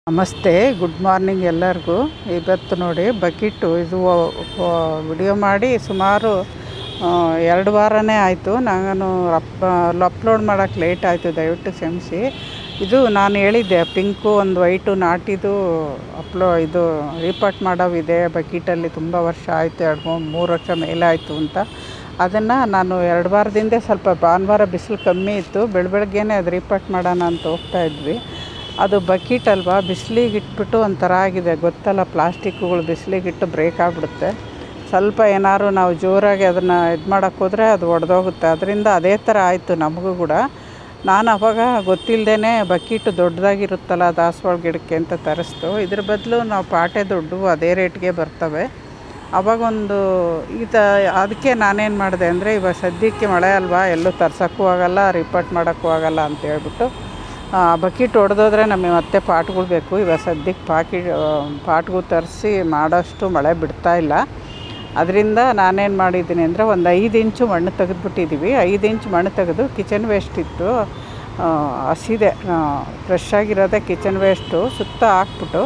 ನಮಸ್ತೆ good morning ಎಲ್ಲರಿಗೂ ಇವತ್ತು ನೋಡಿ ಬಕೀಟು ಇದು ವಿಡಿಯೋ ಮಾಡಿ ಸುಮಾರು ಆ, ಎರಡು ವಾರನೇ ಆಯಿತು ನಾನು ಅಪ್ ಅಪ್ಲೋಡ್ ಮಾಡೋಕ್ಕೆ ಲೇಟ್ ಆಯಿತು ದಯವಿಟ್ಟು ಕ್ಷಮಿಸಿ ಇದು ನಾನು ಹೇಳಿದ್ದೆ ಪಿಂಕು ಒಂದು ವೈಟು ನಾಟಿದು ಅಪ್ಲೋ ಇದು ರಿಪೋರ್ಟ್ ಮಾಡೋವಿದೆ ಬಕೀಟಲ್ಲಿ ತುಂಬ ವರ್ಷ ಆಯಿತು ಎರಡು ಮೂರು ಮೂರು ವರ್ಷ ಮೇಲೆ ಆಯಿತು ಅಂತ ಅದನ್ನು ನಾನು ಎರಡು ವಾರದಿಂದ ಸ್ವಲ್ಪ ಭಾನುವಾರ ಬಿಸಿಲು ಕಮ್ಮಿ ಇತ್ತು ಬೆಳ ಬೆಳಗ್ಗೆನೇ ಅದು ರಿಪೋರ್ಟ್ ಮಾಡೋಣ ಅಂತ ಹೋಗ್ತಾ ಇದ್ವಿ ಅದು ಬಕೀಟ್ ಅಲ್ವಾ ಬಿಸಿಲಿಗೆ ಇಟ್ಬಿಟ್ಟು ಒಂಥರ ಆಗಿದೆ ಗೊತ್ತಲ್ಲ ಪ್ಲಾಸ್ಟಿಕ್ಗಳು ಬಿಸಿಲಿಗಿಟ್ಟು ಬ್ರೇಕ್ ಆಗಿಬಿಡುತ್ತೆ ಸ್ವಲ್ಪ ಏನಾದ್ರು ನಾವು ಜೋರಾಗಿ ಅದನ್ನು ಇದು ಮಾಡೋಕ್ಕೆ ಹೋದರೆ ಅದು ಒಡೆದೋಗುತ್ತೆ ಅದರಿಂದ ಅದೇ ಥರ ಆಯಿತು ನಮಗೂ ಕೂಡ ನಾನು ಅವಾಗ ಗೊತ್ತಿಲ್ಲದೇ ಬಕೀಟು ದೊಡ್ಡದಾಗಿರುತ್ತಲ್ಲ ದಾಸವಾಳ ಗಿಡಕ್ಕೆ ಅಂತ ತರಿಸ್ತು ಇದ್ರ ಬದಲು ನಾವು ಪಾಟೆ ದೊಡ್ಡವು ಅದೇ ರೇಟ್ಗೆ ಬರ್ತವೆ ಅವಾಗೊಂದು ಈತ ಅದಕ್ಕೆ ನಾನೇನು ಮಾಡಿದೆ ಅಂದರೆ ಇವಾಗ ಸದ್ಯಕ್ಕೆ ಮಳೆ ಅಲ್ವಾ ಎಲ್ಲೂ ತರ್ಸೋಕ್ಕೂ ಆಗಲ್ಲ ರಿಪೋರ್ಟ್ ಮಾಡೋಕ್ಕೂ ಆಗಲ್ಲ ಅಂತ ಹೇಳ್ಬಿಟ್ಟು ಬಕೀಟ್ ಹೊಡೆದೋದ್ರೆ ನಮಗೆ ಮತ್ತೆ ಪಾಟ್ಗಳು ಬೇಕು ಇವಾಗ ಸದ್ಯಕ್ಕೆ ಪಾಕಿ ಪಾಟ್ಗಳು ತರಿಸಿ ಮಾಡೋಷ್ಟು ಮಳೆ ಬಿಡ್ತಾ ಇಲ್ಲ ಅದರಿಂದ ನಾನೇನು ಮಾಡಿದ್ದೀನಿ ಅಂದರೆ ಒಂದು ಐದು ಇಂಚು ಮಣ್ಣು ತೆಗೆದುಬಿಟ್ಟಿದ್ದೀವಿ ಐದು ಇಂಚು ಮಣ್ಣು ತೆಗೆದು ಕಿಚನ್ ವೇಸ್ಟ್ ಇತ್ತು ಆ, ಹಸಿದೆ ಫ್ರೆಶ್ ಆಗಿರೋದೇ ಕಿಚನ್ ವೇಸ್ಟು ಸುತ್ತ ಹಾಕ್ಬಿಟ್ಟು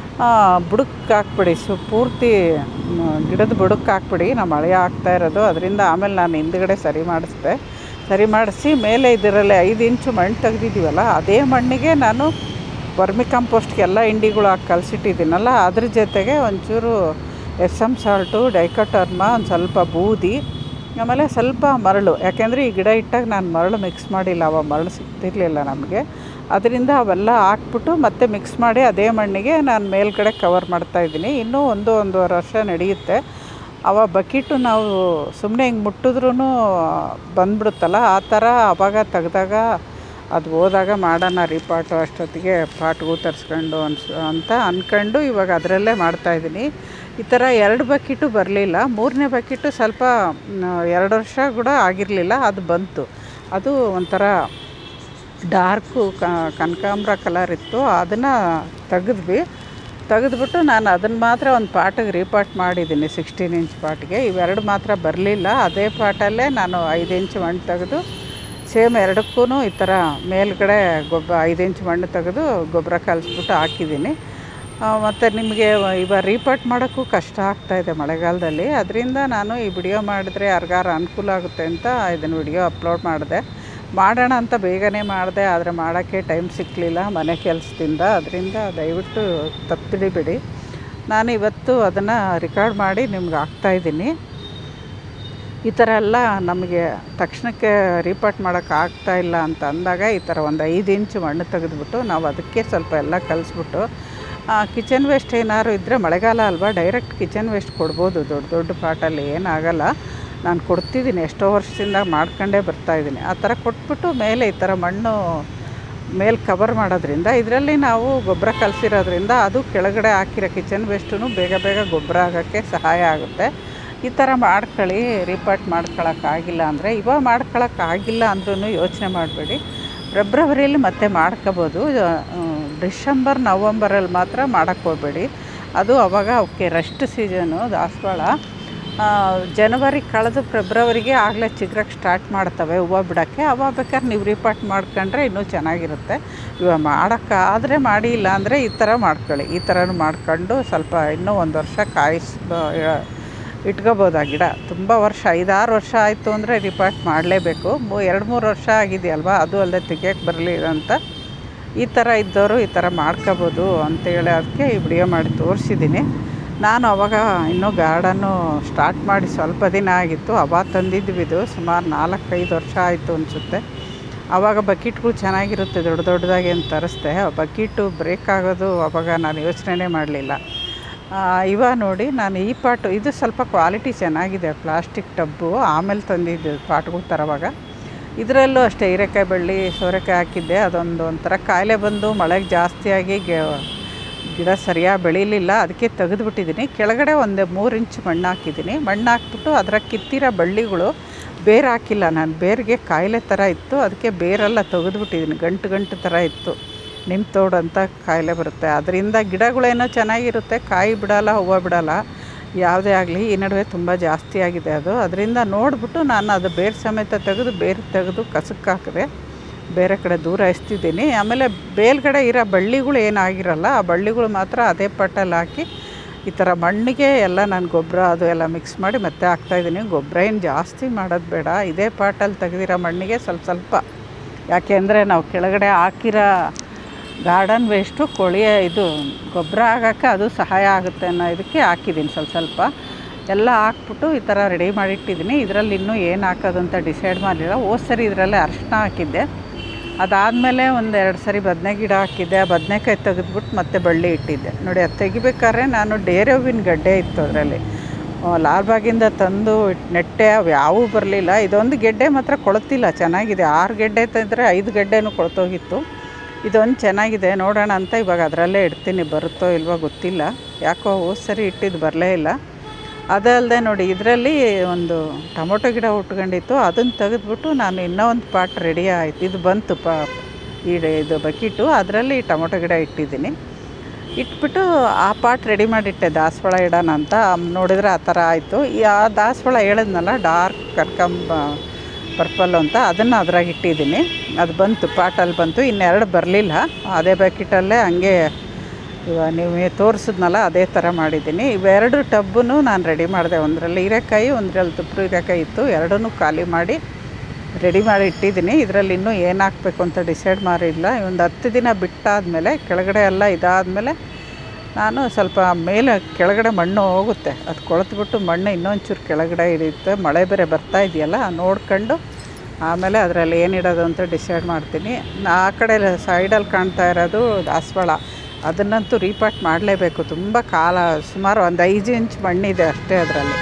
ಬುಡಕ್ಕೆ ಹಾಕ್ಬಿಡಿ ಸು ಪೂರ್ತಿ ಮ್, ಗಿಡದ ಬುಡಕ್ಕೆ ಹಾಕ್ಬಿಡಿ ನಾವು ಮಳೆ ಆಗ್ತಾ ಇರೋದು ಅದರಿಂದ ಆಮೇಲೆ ನಾನು ಹಿಂದ್ಗಡೆ ಸರಿ ಮಾಡಿಸ್ದೆ ಸರಿ ಮಾಡಿಸಿ ಮೇಲೆ ಇದರಲ್ಲಿ ಐದು ಇಂಚು ಮಣ್ಣು ತೆಗ್ದಿದ್ದೀವಲ್ಲ ಅದೇ ಮಣ್ಣಿಗೆ ನಾನು ವರ್ಮಿ ಕಂಪೋಸ್ಟ್ಗೆ ಎಲ್ಲ ಹಿಂಡಿಗಳು ಹಾಕಿ ಕಲಸಿಟ್ಟಿದ್ದೀನಲ್ಲ ಅದ್ರ ಜೊತೆಗೆ ಒಂಚೂರು ಎಸ್ ಎಮ್ ಸಾಲ್ಟು ಡೈಕಟರ್ಮ ಒಂದು ಸ್ವಲ್ಪ ಬೂದಿ ಆಮೇಲೆ ಸ್ವಲ್ಪ ಮರಳು ಯಾಕೆಂದರೆ ಈ ಗಿಡ ಇಟ್ಟಾಗ ನಾನು ಮರಳು ಮಿಕ್ಸ್ ಮಾಡಿಲ್ಲ ಅವಾಗ ಮರಳು ಸಿಗ್ತಿರ್ಲಿಲ್ಲ ನಮಗೆ ಅದರಿಂದ ಅವೆಲ್ಲ ಹಾಕ್ಬಿಟ್ಟು ಮತ್ತೆ ಮಿಕ್ಸ್ ಮಾಡಿ ಅದೇ ಮಣ್ಣಿಗೆ ನಾನು ಮೇಲ್ಗಡೆ ಕವರ್ ಮಾಡ್ತಾಯಿದ್ದೀನಿ ಇನ್ನೂ ಒಂದು ಒಂದೂವರೆ ವರ್ಷ ನಡೆಯುತ್ತೆ ಅವ ಬಕೀಟು ನಾವು ಸುಮ್ಮನೆ ಹಿಂಗೆ ಮುಟ್ಟಿದ್ರೂ ಬಂದ್ಬಿಡುತ್ತಲ್ಲ ಆ ಥರ ಅವಾಗ ತೆಗ್ದಾಗ ಅದು ಹೋದಾಗ ಮಾಡೋಣ ರೀಪಾಟು ಅಷ್ಟೊತ್ತಿಗೆ ಪಾಟ್ಗೂ ತರಿಸ್ಕೊಂಡು ಅನ್ಸ್ ಅಂತ ಅಂದ್ಕೊಂಡು ಇವಾಗ ಅದರಲ್ಲೇ ಮಾಡ್ತಾಯಿದ್ದೀನಿ ಈ ಥರ ಎರಡು ಬಕೆಟು ಬರಲಿಲ್ಲ ಮೂರನೇ ಬಕೆಟು ಸ್ವಲ್ಪ ಮ್, ಎರಡು ವರ್ಷ ಕೂಡ ಆಗಿರಲಿಲ್ಲ ಅದು ಬಂತು ಅದು ಒಂಥರ ಡಾರ್ಕು ಕನಕಾಂಬ್ರ ಕಲರ್ ಇತ್ತು ಅದನ್ನು ತೆಗೆದ್ವಿ ತೆಗೆದ್ಬಿಟ್ಟು ನಾನು ಅದನ್ನು ಮಾತ್ರ ಒಂದು ಪಾಟಿಗೆ ರೀಪಾಟ್ ಮಾಡಿದ್ದೀನಿ ಸಿಕ್ಸ್ಟೀನ್ ಇಂಚ್ ಪಾಟ್ಗೆ ಇವೆರಡು ಮಾತ್ರ ಬರಲಿಲ್ಲ ಅದೇ ಪಾಟಲ್ಲೇ ನಾನು ಐದು ಇಂಚ್ ಮಣ್ಣು ತೆಗೆದು ಸೇಮ್ ಎರಡಕ್ಕೂ ಈ ಥರ ಮೇಲ್ಗಡೆ ಗೊಬ್ಬರ ಐದು ಇಂಚ್ ಮಣ್ಣು ತೆಗೆದು ಗೊಬ್ಬರ ಕಲಿಸ್ಬಿಟ್ಟು ಹಾಕಿದ್ದೀನಿ ಮತ್ತು ನಿಮಗೆ ಇವಾಗ ರೀಪಾಟ್ ಮಾಡೋಕ್ಕೂ ಕಷ್ಟ ಆಗ್ತಾಯಿದೆ ಮಳೆಗಾಲದಲ್ಲಿ ಅದರಿಂದ ನಾನು ಈ ವಿಡಿಯೋ ಮಾಡಿದ್ರೆ ಯಾರಿಗಾರು ಅನುಕೂಲ ಆಗುತ್ತೆ ಅಂತ ಇದನ್ನು ವಿಡಿಯೋ ಅಪ್ಲೋಡ್ ಮಾಡಿದೆ ಮಾಡೋಣ ಅಂತ ಬೇಗನೆ ಮಾಡಿದೆ ಆದರೆ ಮಾಡೋಕ್ಕೆ ಟೈಮ್ ಸಿಕ್ಕಲಿಲ್ಲ ಮನೆ ಕೆಲಸದಿಂದ ಅದರಿಂದ ದಯವಿಟ್ಟು ತಪ್ಪಿಡಿಬೇಡಿ ನಾನು ಇವತ್ತು ಅದನ್ನು ರೆಕಾರ್ಡ್ ಮಾಡಿ ನಿಮ್ಗೆ ಹಾಕ್ತಾಯಿದ್ದೀನಿ ಈ ಥರ ಎಲ್ಲ ನಮಗೆ ತಕ್ಷಣಕ್ಕೆ ರೀಪಾಟ್ ಮಾಡೋಕ್ಕೆ ಆಗ್ತಾ ಇಲ್ಲ ಅಂತ ಅಂದಾಗ ಈ ಥರ ಒಂದು ಐದು ಇಂಚು ಮಣ್ಣು ತೆಗೆದ್ಬಿಟ್ಟು ನಾವು ಅದಕ್ಕೆ ಸ್ವಲ್ಪ ಎಲ್ಲ ಕಲಿಸ್ಬಿಟ್ಟು ಕಿಚನ್ ವೇಸ್ಟ್ ಏನಾದ್ರು ಇದ್ದರೆ ಮಳೆಗಾಲ ಅಲ್ವಾ ಡೈರೆಕ್ಟ್ ಕಿಚನ್ ವೇಸ್ಟ್ ಕೊಡ್ಬೋದು ದೊಡ್ಡ ದೊಡ್ಡ ಪಾಟಲ್ಲಿ ಏನಾಗಲ್ಲ ನಾನು ಕೊಡ್ತಿದ್ದೀನಿ ಎಷ್ಟೋ ವರ್ಷದಿಂದ ಮಾಡ್ಕೊಂಡೇ ಬರ್ತಾಯಿದ್ದೀನಿ ಆ ಥರ ಕೊಟ್ಬಿಟ್ಟು ಮೇಲೆ ಈ ಥರ ಮಣ್ಣು ಮೇಲೆ ಕವರ್ ಮಾಡೋದ್ರಿಂದ ಇದರಲ್ಲಿ ನಾವು ಗೊಬ್ಬರ ಕಲಸಿರೋದ್ರಿಂದ ಅದು ಕೆಳಗಡೆ ಹಾಕಿರೋ ಕಿಚನ್ ವೇಸ್ಟು ಬೇಗ ಬೇಗ ಗೊಬ್ಬರ ಆಗೋಕ್ಕೆ ಸಹಾಯ ಆಗುತ್ತೆ ಈ ಥರ ಮಾಡ್ಕೊಳ್ಳಿ ರಿಪಾರ್ಟ್ ಮಾಡ್ಕೊಳಕ್ಕಾಗಿಲ್ಲ ಅಂದರೆ ಇವಾಗ ಮಾಡ್ಕೊಳಕ್ಕಾಗಿಲ್ಲ ಅಂದ್ರೂ ಯೋಚನೆ ಮಾಡಬೇಡಿ ಫೆಬ್ರವರಿಯಲ್ಲಿ ಮತ್ತೆ ಮಾಡ್ಕೋಬೋದು ಡಿಸೆಂಬರ್ ನವಂಬರಲ್ಲಿ ಮಾತ್ರ ಮಾಡೋಕ್ಕೆ ಹೋಗಬೇಡಿ ಅದು ಅವಾಗ ಅವಕ್ಕೆ ರೆಸ್ಟ್ ಸೀಸನು ದಾಸವಾಳ ಆ, ಜನವರಿ ಕಳೆದು ಫೆಬ್ರವರಿಗೆ ಆಗಲೇ ಚಿಗ್ರಕ್ಕೆ ಸ್ಟಾರ್ಟ್ ಮಾಡ್ತವೆ ಹೂವು ಬಿಡೋಕ್ಕೆ ಅವಾಗ ಬೇಕಾದ್ರೆ ನೀವು ರಿಪಾರ್ಟ್ ಮಾಡ್ಕೊಂಡ್ರೆ ಇನ್ನೂ ಚೆನ್ನಾಗಿರುತ್ತೆ ಇವಾಗ ಮಾಡೋಕ್ಕಾದರೆ ಮಾಡಿ ಇಲ್ಲ ಅಂದರೆ ಈ ಥರ ಮಾಡ್ಕೊಳ್ಳಿ ಈ ಥರನೂ ಮಾಡ್ಕೊಂಡು ಸ್ವಲ್ಪ ಇನ್ನೂ ಒಂದು ವರ್ಷ ಕಾಯಿಸ್ ಇಟ್ಕೋಬೋದು ಆ ಗಿಡ ತುಂಬ ವರ್ಷ ಐದಾರು ವರ್ಷ ಆಯಿತು ಅಂದರೆ ರಿಪಾರ್ಟ್ ಮಾಡಲೇಬೇಕು ಮೂ ಎರಡು ಮೂರು ವರ್ಷ ಆಗಿದೆಯಲ್ವಾ ಅದು ಅಲ್ಲದೆ ತೆಗಿಯೋಕ್ಕೆ ಬರಲಿಲ್ಲ ಅಂತ ಈ ಥರ ಇದ್ದವರು ಈ ಥರ ಮಾಡ್ಕೋಬೋದು ಅಂತೇಳಿ ಅದಕ್ಕೆ ಈ ವಿಡಿಯೋ ಮಾಡಿ ತೋರಿಸಿದ್ದೀನಿ ನಾನು ಅವಾಗ ಇನ್ನೂ ಗಾರ್ಡನ್ನು ಸ್ಟಾರ್ಟ್ ಮಾಡಿ ಸ್ವಲ್ಪ ದಿನ ಆಗಿತ್ತು ಅವಾಗ ತಂದಿದ್ವಿ ಇದು ಸುಮಾರು ನಾಲ್ಕೈದು ವರ್ಷ ಆಯಿತು ಅನಿಸುತ್ತೆ ಆವಾಗ ಬಕೀಟ್ಗಳು ಚೆನ್ನಾಗಿರುತ್ತೆ ದೊಡ್ಡ ದೊಡ್ಡದಾಗಿ ಅಂತ ತರಿಸ್ದೆ ಆ ಬಕೀಟು ಬ್ರೇಕ್ ಆಗೋದು ಅವಾಗ ನಾನು ಯೋಚನೆ ಮಾಡಲಿಲ್ಲ ಇವಾಗ ನೋಡಿ ನಾನು ಈ ಪಾಟು ಇದು ಸ್ವಲ್ಪ ಕ್ವಾಲಿಟಿ ಚೆನ್ನಾಗಿದೆ ಪ್ಲಾಸ್ಟಿಕ್ ಟಬ್ಬು ಆಮೇಲೆ ತಂದಿದ್ದು ಪಾಟ್ಗಳು ತರೋವಾಗ ಇದರಲ್ಲೂ ಅಷ್ಟೇ ಹೀರೆಕಾಯಿ ಬಳ್ಳಿ ಸೋರೆಕಾಯಿ ಹಾಕಿದ್ದೆ ಅದೊಂದು ಒಂಥರ ಕಾಯಿಲೆ ಬಂದು ಮಳೆಗೆ ಜಾಸ್ತಿಯಾಗಿ ಗೆ ಗಿಡ ಸರಿಯಾಗಿ ಬೆಳೀಲಿಲ್ಲ ಅದಕ್ಕೆ ತೆಗೆದುಬಿಟ್ಟಿದ್ದೀನಿ ಕೆಳಗಡೆ ಒಂದು ಮೂರು ಇಂಚ್ ಮಣ್ಣು ಹಾಕಿದ್ದೀನಿ ಮಣ್ಣು ಹಾಕ್ಬಿಟ್ಟು ಅದರ ಕಿತ್ತಿರೋ ಬಳ್ಳಿಗಳು ಬೇರು ಹಾಕಿಲ್ಲ ನಾನು ಬೇರಿಗೆ ಕಾಯಿಲೆ ಥರ ಇತ್ತು ಅದಕ್ಕೆ ಬೇರೆಲ್ಲ ತೆಗೆದುಬಿಟ್ಟಿದ್ದೀನಿ ಗಂಟು ಗಂಟು ಥರ ಇತ್ತು ನಿಮ್ಮ ತೋಡು ಅಂತ ಕಾಯಿಲೆ ಬರುತ್ತೆ ಅದರಿಂದ ಗಿಡಗಳೇನೋ ಚೆನ್ನಾಗಿರುತ್ತೆ ಕಾಯಿ ಬಿಡಲ್ಲ ಹೂವು ಬಿಡಲ್ಲ ಯಾವುದೇ ಆಗಲಿ ಈ ನಡುವೆ ತುಂಬ ಜಾಸ್ತಿ ಆಗಿದೆ ಅದು ಅದರಿಂದ ನೋಡಿಬಿಟ್ಟು ನಾನು ಅದು ಬೇರು ಸಮೇತ ತೆಗೆದು ಬೇರು ತೆಗೆದು ಕಸಕ್ಕೆ ಹಾಕಿದೆ ಬೇರೆ ಕಡೆ ದೂರ ಎಸ್ತಿದ್ದೀನಿ ಆಮೇಲೆ ಮೇಲ್ಗಡೆ ಇರೋ ಬಳ್ಳಿಗಳು ಏನಾಗಿರಲ್ಲ ಆ ಬಳ್ಳಿಗಳು ಮಾತ್ರ ಅದೇ ಪಟ್ಟಲ್ಲಿ ಹಾಕಿ ಈ ಥರ ಮಣ್ಣಿಗೆ ಎಲ್ಲ ನಾನು ಗೊಬ್ಬರ ಅದು ಎಲ್ಲ ಮಿಕ್ಸ್ ಮಾಡಿ ಮತ್ತೆ ಹಾಕ್ತಾಯಿದ್ದೀನಿ ಗೊಬ್ಬರ ಏನು ಜಾಸ್ತಿ ಮಾಡೋದು ಬೇಡ ಇದೇ ಪಾಟಲ್ಲಿ ತೆಗೆದಿರೋ ಮಣ್ಣಿಗೆ ಸ್ವಲ್ಪ ಸ್ವಲ್ಪ ಯಾಕೆಂದರೆ ನಾವು ಕೆಳಗಡೆ ಹಾಕಿರೋ ಗಾರ್ಡನ್ ವೇಸ್ಟು ಕೊಳಿಯ ಇದು ಗೊಬ್ಬರ ಆಗೋಕ್ಕೆ ಅದು ಸಹಾಯ ಆಗುತ್ತೆ ಅನ್ನೋ ಇದಕ್ಕೆ ಹಾಕಿದ್ದೀನಿ ಸ್ವಲ್ಪ ಸ್ವಲ್ಪ ಎಲ್ಲ ಹಾಕ್ಬಿಟ್ಟು ಈ ಥರ ರೆಡಿ ಮಾಡಿಟ್ಟಿದ್ದೀನಿ ಇದರಲ್ಲಿ ಇನ್ನೂ ಏನು ಹಾಕೋದು ಅಂತ ಡಿಸೈಡ್ ಮಾಡಲಿಲ್ಲ ಹೋದ್ ಸರಿ ಇದರಲ್ಲೇ ಅರಿಶಿನ ಹಾಕಿದ್ದೆ ಅದಾದಮೇಲೆ ಒಂದು ಎರಡು ಸರಿ ಬದನೆ ಗಿಡ ಹಾಕಿದ್ದೆ ಆ ಬದನೆಕಾಯಿ ತೆಗೆದ್ಬಿಟ್ಟು ಮತ್ತೆ ಬಳ್ಳಿ ಇಟ್ಟಿದ್ದೆ ನೋಡಿ ಅದು ತೆಗಿಬೇಕಾದ್ರೆ ನಾನು ಡೇರೆ ಹೂವಿನ ಗಡ್ಡೆ ಇತ್ತು ಅದರಲ್ಲಿ ಲಾಲ್ಬಾಗಿಂದ ತಂದು ಇಟ್- ನೆಟ್ಟೆ ಅವು ಯಾವೂ ಬರಲಿಲ್ಲ ಇದೊಂದು ಗೆಡ್ಡೆ ಮಾತ್ರ ಕೊಳತಿಲ್ಲ ಚೆನ್ನಾಗಿದೆ ಆರು ಗೆಡ್ಡೆ ತಂದರೆ ಐದು ಗೆಡ್ಡೆನೂ ಕೊಳ್ತೋಗಿತ್ತು ಇದೊಂದು ಚೆನ್ನಾಗಿದೆ ನೋಡೋಣ ಅಂತ ಇವಾಗ ಅದರಲ್ಲೇ ಇಡ್ತೀನಿ ಬರುತ್ತೋ ಇಲ್ವೋ ಗೊತ್ತಿಲ್ಲ ಯಾಕೋ ಹೋದ್ ಸರಿ ಇಟ್ಟಿದ್ದು ಬರಲೇ ಇಲ್ಲ ಅದಲ್ಲದೆ ನೋಡಿ ಇದರಲ್ಲಿ ಒಂದು ಟೊಮೊಟೊ ಗಿಡ ಉಟ್ಕೊಂಡಿತ್ತು ಅದನ್ನು ತೆಗೆದ್ಬಿಟ್ಟು ನಾನು ಇನ್ನೂ ಒಂದು ಪಾಟ್ ರೆಡಿ ಆಯಿತು ಇದು ಬಂತು ಪಾ ಈ ಇದು ಬಕೀಟು ಅದರಲ್ಲಿ ಟೊಮೊಟೊ ಗಿಡ ಇಟ್ಟಿದ್ದೀನಿ ಇಟ್ಬಿಟ್ಟು ಆ ಪಾಟ್ ರೆಡಿ ಮಾಡಿಟ್ಟೆ ದಾಸವಾಳ ಇಡೋಣ ಅಂತ ನೋಡಿದ್ರೆ ಆ ಥರ ಆಯಿತು ಈ ಆ ದಾಸವಾಳ ಹೇಳಿದ್ನಲ್ಲ ಡಾರ್ಕ್ ಕರ್ಕಂಬ ಪರ್ಪಲ್ ಅಂತ ಅದನ್ನು ಅದ್ರಾಗ ಇಟ್ಟಿದ್ದೀನಿ ಅದು ಬಂತು ಪಾಟಲ್ಲಿ ಬಂತು ಇನ್ನೆರಡು ಬರಲಿಲ್ಲ ಅದೇ ಬಕೆಟಲ್ಲೇ ಹಂಗೆ ಇವಾಗ ನೀವು ತೋರಿಸಿದ್ನಲ್ಲ ಅದೇ ಥರ ಮಾಡಿದ್ದೀನಿ ಇವೆರಡು ಟಬ್ಬನ್ನು ನಾನು ರೆಡಿ ಮಾಡಿದೆ ಒಂದರಲ್ಲಿ ಹೀರೆಕಾಯಿ ಒಂದರಲ್ಲಿ ತುಪ್ಪರು ಹೀರೆಕಾಯಿ ಇತ್ತು ಎರಡನ್ನೂ ಖಾಲಿ ಮಾಡಿ ರೆಡಿ ಮಾಡಿ ಇಟ್ಟಿದ್ದೀನಿ ಇದರಲ್ಲಿ ಇನ್ನೂ ಏನು ಹಾಕಬೇಕು ಅಂತ ಡಿಸೈಡ್ ಮಾಡಿಲ್ಲ ಒಂದು ಹತ್ತು ದಿನ ಬಿಟ್ಟಾದಮೇಲೆ ಕೆಳಗಡೆ ಎಲ್ಲ ಇದಾದಮೇಲೆ ನಾನು ಸ್ವಲ್ಪ ಮೇಲೆ ಕೆಳಗಡೆ ಮಣ್ಣು ಹೋಗುತ್ತೆ ಅದು ಕೊಳೆತ್ಬಿಟ್ಟು ಮಣ್ಣು ಇನ್ನೊಂಚೂರು ಕೆಳಗಡೆ ಹಿಡಿಯುತ್ತೆ ಮಳೆ ಬೇರೆ ಬರ್ತಾ ಇದೆಯಲ್ಲ ನೋಡ್ಕೊಂಡು ಆಮೇಲೆ ಅದರಲ್ಲಿ ಏನಿಡೋದು ಅಂತ ಡಿಸೈಡ್ ಮಾಡ್ತೀನಿ ನಾ- ಆ ಕಡೆ ಸೈಡಲ್ಲಿ ಕಾಣ್ತಾ ಇರೋದು ದಾಸವಾಳ ಅದನ್ನಂತೂ ರೀಪಾಟ್ ಮಾಡಲೇಬೇಕು ತುಂಬ ಕಾಲ ಸುಮಾರು ಒಂದು ಐದು ಇಂಚ್ ಮಣ್ಣಿದೆ ಅಷ್ಟೇ ಅದರಲ್ಲಿ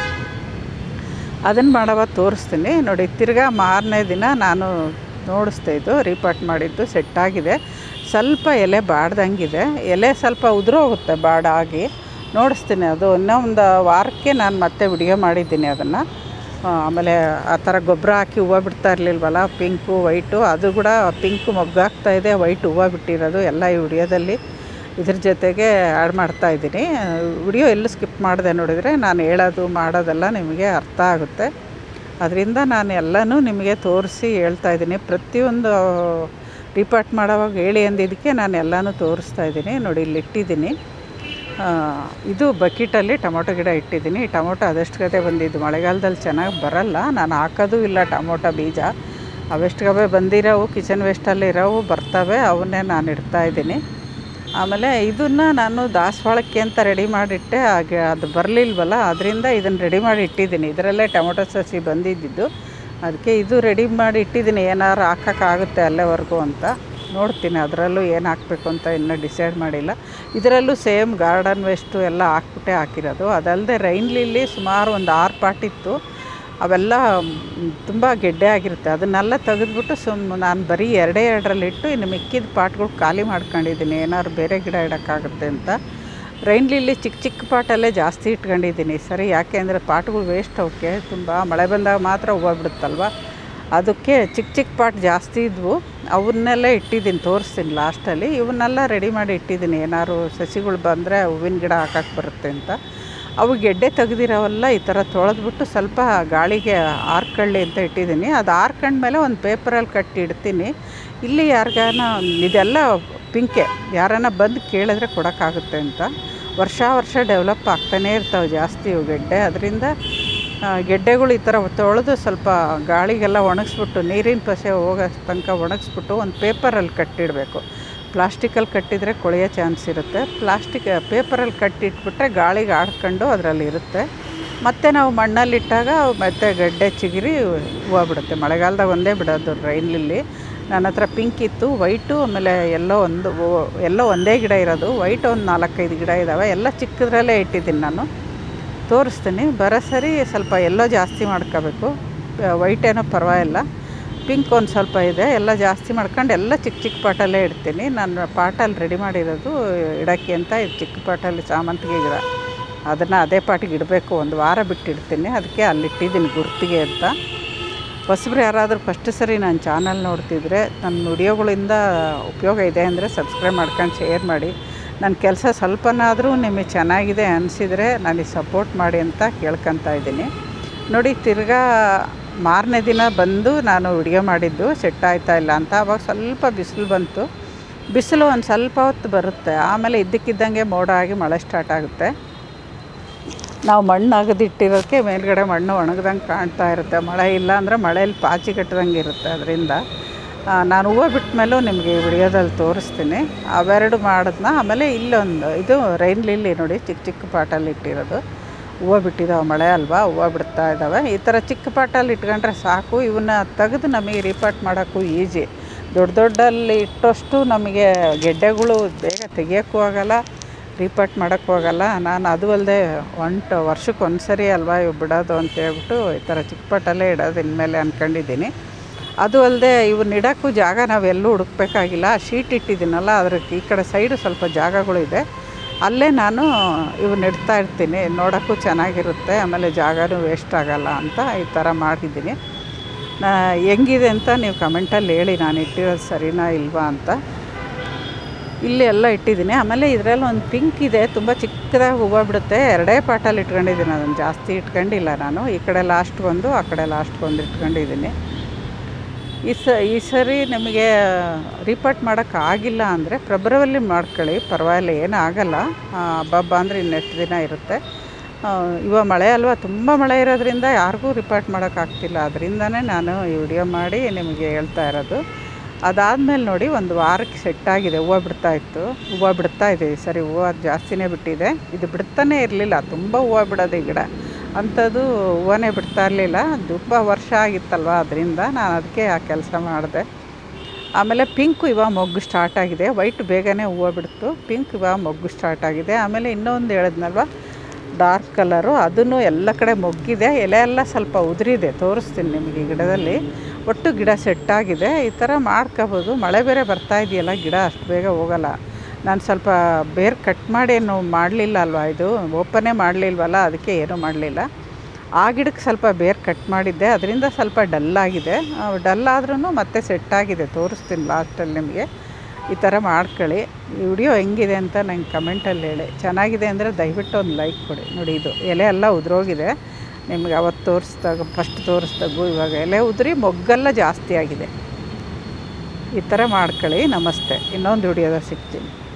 ಅದನ್ನು ಮಾಡವ ತೋರಿಸ್ತೀನಿ ನೋಡಿ ತಿರ್ಗಾ ಮಾರನೇ ದಿನ ನಾನು ನೋಡಿಸ್ದೆ ಇದು ರೀಪಾಟ್ ಮಾಡಿದ್ದು ಸೆಟ್ಟಾಗಿದೆ ಸ್ವಲ್ಪ ಎಲೆ ಬಾಡ್ದಂಗಿದೆ ಎಲೆ ಸ್ವಲ್ಪ ಉದುರೋಗುತ್ತೆ ಬಾಡಾಗಿ ನೋಡಿಸ್ತೀನಿ ಅದು ಇನ್ನೂ ಒಂದು ವಾರಕ್ಕೆ ನಾನು ಮತ್ತೆ ವಿಡಿಯೋ ಮಾಡಿದ್ದೀನಿ ಅದನ್ನು ಆಮೇಲೆ ಆ ಥರ ಗೊಬ್ಬರ ಹಾಕಿ ಹೂವು ಬಿಡ್ತಾ ಇರಲಿಲ್ವಲ್ಲ ಪಿಂಕು ವೈಟು ಅದು ಕೂಡ ಪಿಂಕು ಮೊಗ್ಗಾಗ್ತಾ ಇದೆ ವೈಟ್ ಹೂವು ಬಿಟ್ಟಿರೋದು ಎಲ್ಲ ಈ ವಿಡಿಯೋದಲ್ಲಿ ಇದ್ರ ಜೊತೆಗೆ ಆ್ಯಡ್ ಮಾಡ್ತಾ ಇದ್ದೀನಿ ವಿಡಿಯೋ ಎಲ್ಲೂ ಸ್ಕಿಪ್ ಮಾಡಿದೆ ನೋಡಿದರೆ ನಾನು ಹೇಳೋದು ಮಾಡೋದೆಲ್ಲ ನಿಮಗೆ ಅರ್ಥ ಆಗುತ್ತೆ ಅದರಿಂದ ನಾನು ಎಲ್ಲನೂ ನಿಮಗೆ ತೋರಿಸಿ ಹೇಳ್ತಾ ಇದ್ದೀನಿ ಪ್ರತಿಯೊಂದು ರಿಪಾರ್ಟ್ ಮಾಡೋವಾಗ ಹೇಳಿ ಅಂದಿದ್ದಕ್ಕೆ ನಾನು ಎಲ್ಲನೂ ತೋರಿಸ್ತಾ ಇದ್ದೀನಿ ನೋಡಿ ಇಲ್ಲಿ ಇಟ್ಟಿದ್ದೀನಿ ಆ, ಇದು ಬಕೀಟಲ್ಲಿ ಟೊಮೊಟೊ ಗಿಡ ಇಟ್ಟಿದ್ದೀನಿ ಟೊಮೊಟೊ ಅದಷ್ಟು ಗದೆ ಬಂದಿದ್ದು ಮಳೆಗಾಲದಲ್ಲಿ ಚೆನ್ನಾಗಿ ಬರಲ್ಲ ನಾನು ಹಾಕೋದು ಇಲ್ಲ ಟೊಮೊಟೊ ಬೀಜ ಅವೆಷ್ಟುಗವೆ ಬಂದಿರೋವು ಕಿಚನ್ ವೇಸ್ಟಲ್ಲಿ ಇರೋವು ಬರ್ತವೆ ಅವನ್ನೇ ನಾನು ಇಡ್ತಾ ಇದ್ದೀನಿ ಆಮೇಲೆ ಇದನ್ನು ನಾನು ದಾಸವಾಳಕ್ಕೆ ಅಂತ ರೆಡಿ ಮಾಡಿಟ್ಟೆ ಹಾಗೆ ಅದು ಬರಲಿಲ್ವಲ್ಲ ಅದರಿಂದ ಇದನ್ನು ರೆಡಿ ಮಾಡಿ ಇಟ್ಟಿದ್ದೀನಿ ಇದರಲ್ಲೇ ಟೊಮೊಟೊ ಸಸಿ ಬಂದಿದ್ದಿದ್ದು ಅದಕ್ಕೆ ಇದು ರೆಡಿ ಮಾಡಿ ಇಟ್ಟಿದ್ದೀನಿ ಏನಾರು ಹಾಕೋಕ್ಕಾಗುತ್ತೆ ಅಲ್ಲೇವರೆಗೂ ಅಂತ ನೋಡ್ತೀನಿ ಅದರಲ್ಲೂ ಏನು ಹಾಕಬೇಕು ಅಂತ ಇನ್ನೂ ಡಿಸೈಡ್ ಮಾಡಿಲ್ಲ ಇದರಲ್ಲೂ ಸೇಮ್ ಗಾರ್ಡನ್ ವೇಸ್ಟು ಎಲ್ಲ ಹಾಕ್ಬಿಟ್ಟೆ ಹಾಕಿರೋದು ಅದಲ್ಲದೆ ರೈನ್ ಲಿಲ್ಲಿ ಸುಮಾರು ಒಂದು ಆರು ಪಾಟ್ ಇತ್ತು ಅವೆಲ್ಲ ತುಂಬ ಗೆಡ್ಡೆ ಆಗಿರುತ್ತೆ ಅದನ್ನೆಲ್ಲ ತೆಗೆದ್ಬಿಟ್ಟು ಸುಮ್ ನಾನು ಬರೀ ಎರಡೇ ಎರಡರಲ್ಲಿ ಇಟ್ಟು ಇನ್ನು ಮಿಕ್ಕಿದ ಪಾಟ್ಗಳು ಖಾಲಿ ಮಾಡ್ಕೊಂಡಿದ್ದೀನಿ ಏನಾದ್ರು ಬೇರೆ ಗಿಡ ಇಡೋಕ್ಕಾಗುತ್ತೆ ಅಂತ ರೈನ್ ಲಿಲ್ಲಿ ಚಿಕ್ಕ ಚಿಕ್ಕ ಪಾಟಲ್ಲೇ ಜಾಸ್ತಿ ಇಟ್ಕೊಂಡಿದ್ದೀನಿ ಸರಿ ಯಾಕೆ ಅಂದರೆ ಪಾಟ್ಗಳು ವೇಸ್ಟ್ ಅವಕ್ಕೆ ತುಂಬ ಮಳೆ ಬಂದಾಗ ಮಾತ್ರ ಹೂವು ಬಿಡುತ್ತಲ್ವ ಅದಕ್ಕೆ ಚಿಕ್ಕ ಚಿಕ್ಕ ಪಾಟ್ ಜಾಸ್ತಿ ಇದ್ವು ಅವನ್ನೆಲ್ಲ ಇಟ್ಟಿದ್ದೀನಿ ತೋರಿಸ್ತೀನಿ ಲಾಸ್ಟಲ್ಲಿ ಇವನ್ನೆಲ್ಲ ರೆಡಿ ಮಾಡಿ ಇಟ್ಟಿದ್ದೀನಿ ಏನಾದ್ರು ಸಸಿಗಳು ಬಂದರೆ ಹೂವಿನ ಗಿಡ ಹಾಕಕ್ಕೆ ಬರುತ್ತೆ ಅಂತ ಅವು ಗೆಡ್ಡೆ ತೆಗ್ದಿರೋವೆಲ್ಲ ಈ ಥರ ತೊಳೆದ್ಬಿಟ್ಟು ಸ್ವಲ್ಪ ಗಾಳಿಗೆ ಆರ್ಕೊಳ್ಳಿ ಅಂತ ಇಟ್ಟಿದ್ದೀನಿ ಅದು ಆರ್ಕೊಂಡ್ಮೇಲೆ ಒಂದು ಪೇಪರಲ್ಲಿ ಕಟ್ಟಿ ಇಡ್ತೀನಿ ಇಲ್ಲಿ ಯಾರಿಗಾನ ಇದೆಲ್ಲ ಪಿಂಕೆ ಯಾರನ್ನ ಬಂದು ಕೇಳಿದ್ರೆ ಕೊಡೋಕ್ಕಾಗುತ್ತೆ ಅಂತ ವರ್ಷ ವರ್ಷ ಡೆವಲಪ್ ಆಗ್ತಾನೇ ಇರ್ತಾವೆ ಜಾಸ್ತಿ ಇವು ಗೆಡ್ಡೆ ಅದರಿಂದ ಗೆಡ್ಡೆಗಳು ಈ ಥರ ತೊಳೆದು ಸ್ವಲ್ಪ ಗಾಳಿಗೆಲ್ಲ ಒಣಗಿಸ್ಬಿಟ್ಟು ನೀರಿನ ಪಸೆ ಹೋಗೋ ತನಕ ಒಣಗಿಸ್ಬಿಟ್ಟು ಒಂದು ಪೇಪರಲ್ಲಿ ಕಟ್ಟಿಡಬೇಕು ಪ್ಲಾಸ್ಟಿಕಲ್ಲಿ ಕಟ್ಟಿದರೆ ಕೊಳೆಯೋ ಚಾನ್ಸ್ ಇರುತ್ತೆ ಪ್ಲಾಸ್ಟಿಕ್ ಪೇಪರಲ್ಲಿ ಕಟ್ಟಿಟ್ಬಿಟ್ರೆ ಗಾಳಿಗೆ ಆಡ್ಕೊಂಡು ಅದರಲ್ಲಿ ಇರುತ್ತೆ ಮತ್ತು ನಾವು ಮಣ್ಣಲ್ಲಿಟ್ಟಾಗ ಮತ್ತೆ ಗಡ್ಡೆ ಚಿಗುರಿ ಹೂವು ಬಿಡುತ್ತೆ ಮಳೆಗಾಲದಾಗ ಒಂದೇ ಬಿಡೋದು ರೈನ್ಲಿಲ್ಲಿ ನನ್ನ ಹತ್ರ ಪಿಂಕ್ ಇತ್ತು ವೈಟು ಆಮೇಲೆ ಎಲ್ಲೋ ಒಂದು ಓ- ಎಲ್ಲೋ ಒಂದೇ ಗಿಡ ಇರೋದು ವೈಟ್ ಒಂದು ನಾಲ್ಕೈದು ಗಿಡ ಇದ್ದಾವೆ ಎಲ್ಲ ಚಿಕ್ಕದ್ರಲ್ಲೇ ಇಟ್ಟಿದ್ದೀನಿ ನಾನು ತೋರಿಸ್ತೀನಿ ಬರೋ ಸರಿ ಸ್ವಲ್ಪ ಎಲ್ಲೋ ಜಾಸ್ತಿ ಮಾಡ್ಕೋಬೇಕು ವೈಟ್ ಏನೋ ಪರವಾಗಿಲ್ಲ ಪಿಂಕ್ ಒಂದು ಸ್ವಲ್ಪ ಇದೆ ಎಲ್ಲ ಜಾಸ್ತಿ ಮಾಡ್ಕೊಂಡು ಎಲ್ಲ ಚಿಕ್ಕ ಚಿಕ್ಕ ಪಾಟಲ್ಲೇ ಇಡ್ತೀನಿ ನಾನು ಪಾಟಲ್ಲಿ ರೆಡಿ ಮಾಡಿರೋದು ಇಡೋಕ್ಕೆ ಅಂತ ಇದು ಚಿಕ್ಕ ಪಾಟಲ್ಲಿ ಸಾಮಂತಿಗೆ ಗಿಡ ಅದನ್ನು ಅದೇ ಪಾಟಿಗೆ ಇಡಬೇಕು ಒಂದು ವಾರ ಬಿಟ್ಟು ಇಡ್ತೀನಿ ಅದಕ್ಕೆ ಅಲ್ಲಿ ಇಟ್ಟಿದ್ದೀನಿ ಗುರ್ತಿಗೆ ಅಂತ ಹೊಸಬ್ರು ಯಾರಾದರೂ ಫಸ್ಟ್ ಸರಿ ನನ್ನ ಚಾನಲ್ ನೋಡ್ತಿದ್ರೆ ನನ್ನ ವಿಡಿಯೋಗಳಿಂದ ಉಪಯೋಗ ಇದೆ ಅಂದರೆ ಸಬ್ಸ್ಕ್ರೈಬ್ ಮಾಡ್ಕೊಂಡು ಶೇರ್ ಮಾಡಿ ನನ್ನ ಕೆಲಸ ಸ್ವಲ್ಪನಾದರೂ ನಿಮಗೆ ಚೆನ್ನಾಗಿದೆ ಅನಿಸಿದರೆ ನನಗೆ ಸಪೋರ್ಟ್ ಮಾಡಿ ಅಂತ ಕೇಳ್ಕೊತಾ ಇದ್ದೀನಿ ನೋಡಿ ತಿರ್ಗಾ ಮಾರನೇ ದಿನ ಬಂದು ನಾನು ವಿಡಿಯೋ ಮಾಡಿದ್ದು ಸೆಟ್ ಆಯ್ತಾ ಇಲ್ಲ ಅಂತ ಅವಾಗ ಸ್ವಲ್ಪ ಬಿಸಿಲು ಬಂತು ಬಿಸಿಲು ಒಂದು ಸ್ವಲ್ಪ ಹೊತ್ತು ಬರುತ್ತೆ ಆಮೇಲೆ ಇದ್ದಕ್ಕಿದ್ದಂಗೆ ಮೋಡ ಆಗಿ ಮಳೆ ಸ್ಟಾರ್ಟ್ ಆಗುತ್ತೆ ನಾವು ಮಣ್ಣು ಅಗದಿಟ್ಟಿರೋಕ್ಕೆ ಮೇಲ್ಗಡೆ ಮಣ್ಣು ಒಣಗ್ದಂಗೆ ಕಾಣ್ತಾ ಇರುತ್ತೆ ಮಳೆ ಇಲ್ಲ ಅಂದರೆ ಮಳೆಯಲ್ಲಿ ಪಾಚಿ ಕಟ್ಟದಂಗೆ ಇರುತ್ತೆ ಅದರಿಂದ ನಾನು ಹೂವು ಬಿಟ್ಟ ಮೇಲೂ ನಿಮಗೆ ಈ ವಿಡಿಯೋದಲ್ಲಿ ತೋರಿಸ್ತೀನಿ ಅವೆರಡು ಮಾಡಿದ್ನ ಆಮೇಲೆ ಇಲ್ಲೊಂದು ಇದು ರೈನ್ ಲಿಲ್ಲಿ ನೋಡಿ ಚಿಕ್ಕ ಚಿಕ್ಕ ಪಾಟಲ್ಲಿ ಇಟ್ಟಿರೋದು ಹೂವು ಬಿಟ್ಟಿದ್ದಾವೆ ಮಳೆ ಅಲ್ವಾ ಹೂವು ಬಿಡ್ತಾ ಇದ್ದಾವೆ ಈ ಥರ ಚಿಕ್ಕ ಪಾಟಲ್ಲಿ ಇಟ್ಕೊಂಡ್ರೆ ಸಾಕು ಇವನ್ನ ತೆಗೆದು ನಮಗೆ ರೀಪಾಟ್ ಮಾಡೋಕ್ಕೂ ಈಸಿ ದೊಡ್ಡ ದೊಡ್ಡಲ್ಲಿ ಇಟ್ಟಷ್ಟು ನಮಗೆ ಗೆಡ್ಡೆಗಳು ಬೇಗ ತೆಗಿಯೋಕ್ಕೂ ಆಗಲ್ಲ ರೀಪಾಟ್ ಮಾಡೋಕ್ಕೂ ಆಗಲ್ಲ ನಾನು ಅದು ಅಲ್ಲದೆ ಒಂಟು ವರ್ಷಕ್ಕೆ ಒಂದು ಸರಿ ಅಲ್ವಾ ಇವು ಬಿಡೋದು ಅಂತ ಹೇಳ್ಬಿಟ್ಟು ಈ ಥರ ಚಿಕ್ಕ ಪಾಟಲ್ಲೇ ಇಡೋದು ಇನ್ಮೇಲೆ ಅಂದ್ಕೊಂಡಿದ್ದೀನಿ ಅದು ಅಲ್ಲದೆ ಇವನ್ನ ಇಡೋಕ್ಕೂ ಜಾಗ ನಾವೆಲ್ಲೂ ಹುಡುಕ್ಬೇಕಾಗಿಲ್ಲ ಶೀಟ್ ಇಟ್ಟಿದ್ದೀನಲ್ಲ ಅದ್ರ ಈ ಕಡೆ ಸೈಡು ಸ್ವಲ್ಪ ಜಾಗಗಳಿದೆ ಅಲ್ಲೇ ನಾನು ಇವನ್ನ ಇಡ್ತಾ ಇರ್ತೀನಿ ನೋಡೋಕ್ಕೂ ಚೆನ್ನಾಗಿರುತ್ತೆ ಆಮೇಲೆ ಜಾಗನೂ ವೇಸ್ಟ್ ಆಗಲ್ಲ ಅಂತ ಈ ಥರ ಮಾಡಿದ್ದೀನಿ ನಾ ಹೆಂಗಿದೆ ಅಂತ ನೀವು ಕಮೆಂಟಲ್ಲಿ ಹೇಳಿ ನಾನು ಇಟ್ಟಿರೋದು ಸರಿನಾ ಇಲ್ವಾ ಅಂತ ಇಲ್ಲಿ ಎಲ್ಲ ಇಟ್ಟಿದ್ದೀನಿ ಆಮೇಲೆ ಇದರಲ್ಲಿ ಒಂದು ಪಿಂಕ್ ಇದೆ ತುಂಬ ಚಿಕ್ಕದಾಗಿ ಹೂವು ಬಿಡುತ್ತೆ ಎರಡೇ ಪಾಟಲ್ಲಿ ಇಟ್ಕೊಂಡಿದ್ದೀನಿ ಅದನ್ನು ಜಾಸ್ತಿ ಇಟ್ಕೊಂಡಿಲ್ಲ ನಾನು ಈ ಕಡೆ ಲಾಸ್ಟ್ ಒಂದು ಆ ಕಡೆ ಲಾಸ್ಟ್ ಒಂದು ಇಟ್ಕೊಂಡಿದ್ದೀನಿ ಈ ಸ ಈ ಸರಿ ನಿಮಗೆ ರೀಪಾಟ್ ಮಾಡೋಕ್ಕಾಗಿಲ್ಲ ಅಂದರೆ ಫೆಬ್ರವರಿ ಮಾಡ್ಕೊಳ್ಳಿ ಪರವಾಗಿಲ್ಲ ಏನೂ ಆಗಲ್ಲ ಹಬ್ಬ ಹಬ್ಬ ಅಂದರೆ ಇನ್ನೆಷ್ಟು ದಿನ ಇರುತ್ತೆ ಆ, ಇವಾಗ ಮಳೆ ಅಲ್ವಾ ತುಂಬ ಮಳೆ ಇರೋದ್ರಿಂದ ಯಾರಿಗೂ ರಿಪಾರ್ಟ್ ಮಾಡೋಕ್ಕಾಗ್ತಿಲ್ಲ ಅದರಿಂದನೇ ನಾನು ಈ ವಿಡಿಯೋ ಮಾಡಿ ನಿಮಗೆ ಹೇಳ್ತಾ ಇರೋದು ಅದಾದಮೇಲೆ ನೋಡಿ ಒಂದು ವಾರಕ್ಕೆ ಸೆಟ್ ಆಗಿದೆ ಹೂವು ಬಿಡ್ತಾ ಇತ್ತು ಹೂವು ಬಿಡ್ತಾ ಇದೆ ಈ ಸರಿ ಹೂವು ಜಾಸ್ತಿನೇ ಬಿಟ್ಟಿದೆ ಇದು ಬಿಡ್ತಾನೇ ಇರಲಿಲ್ಲ ತುಂಬ ಹೂವು ಬಿಡೋದು ಈ ಗಿಡ ಅಂಥದ್ದು ಹೂವನೇ ಬಿಡ್ತಾ ಇರಲಿಲ್ಲ ತುಂಬ ವರ್ಷ ಆಗಿತ್ತಲ್ವ ಅದರಿಂದ ನಾನು ಅದಕ್ಕೆ ಆ ಕೆಲಸ ಮಾಡಿದೆ ಆಮೇಲೆ ಪಿಂಕು ಇವಾಗ ಮೊಗ್ಗು ಸ್ಟಾರ್ಟ್ ಆಗಿದೆ ವೈಟ್ ಬೇಗನೆ ಹೂವು ಬಿಡ್ತು ಪಿಂಕ್ ಇವಾಗ ಮೊಗ್ಗು ಸ್ಟಾರ್ಟ್ ಆಗಿದೆ ಆಮೇಲೆ ಇನ್ನೊಂದು ಹೇಳಿದ್ನಲ್ವ ಡಾರ್ಕ್ ಕಲರು ಅದನ್ನು ಎಲ್ಲ ಕಡೆ ಮೊಗ್ಗಿದೆ ಎಲೆ ಎಲ್ಲ ಸ್ವಲ್ಪ ಉದುರಿದೆ ತೋರಿಸ್ತೀನಿ ನಿಮಗೆ ಈ ಗಿಡದಲ್ಲಿ ಒಟ್ಟು ಗಿಡ ಸೆಟ್ ಆಗಿದೆ ಈ ಥರ ಮಾಡ್ಕೋಬೋದು ಮಳೆ ಬೇರೆ ಬರ್ತಾ ಇದೆಯಲ್ಲ ಗಿಡ ಅಷ್ಟು ಬೇಗ ಹೋಗಲ್ಲ ನಾನು ಸ್ವಲ್ಪ ಬೇರೆ ಕಟ್ ಮಾಡಿ ಏನು ಮಾಡಲಿಲ್ಲ ಅಲ್ವಾ ಇದು ಓಪನೇ ಮಾಡಲಿಲ್ವಲ್ಲ ಅದಕ್ಕೆ ಏನೂ ಮಾಡಲಿಲ್ಲ ಆ ಗಿಡಕ್ಕೆ ಸ್ವಲ್ಪ ಬೇರೆ ಕಟ್ ಮಾಡಿದ್ದೆ ಅದರಿಂದ ಸ್ವಲ್ಪ ಡಲ್ ಆಗಿದೆ ಡಲ್ ಆದ್ರೂ ಮತ್ತೆ ಸೆಟ್ ಆಗಿದೆ ತೋರಿಸ್ತೀನಿ ಲಾಸ್ಟಲ್ಲಿ ನಿಮಗೆ ಈ ಥರ ಮಾಡ್ಕೊಳ್ಳಿ ಈ ವಿಡಿಯೋ ಹೆಂಗಿದೆ ಅಂತ ನಂಗೆ ಕಮೆಂಟಲ್ಲಿ ಹೇಳಿ ಚೆನ್ನಾಗಿದೆ ಅಂದರೆ ದಯವಿಟ್ಟು ಒಂದು ಲೈಕ್ ಕೊಡಿ ನೋಡಿ ಇದು ಎಲೆ ಎಲ್ಲ ಉದುರೋಗಿದೆ ನಿಮ್ಗೆ ಅವತ್ತು ತೋರಿಸ್ದಾಗ ಫಸ್ಟ್ ತೋರಿಸ್ದಾಗು ಇವಾಗ ಎಲೆ ಉದುರಿ ಮೊಗ್ಗೆಲ್ಲ ಜಾಸ್ತಿ ಆಗಿದೆ ಈ ಥರ ಮಾಡ್ಕೊಳ್ಳಿ ನಮಸ್ತೆ ಇನ್ನೊಂದು ವಿಡಿಯೋದಾಗ ಸಿಗ್ತೀನಿ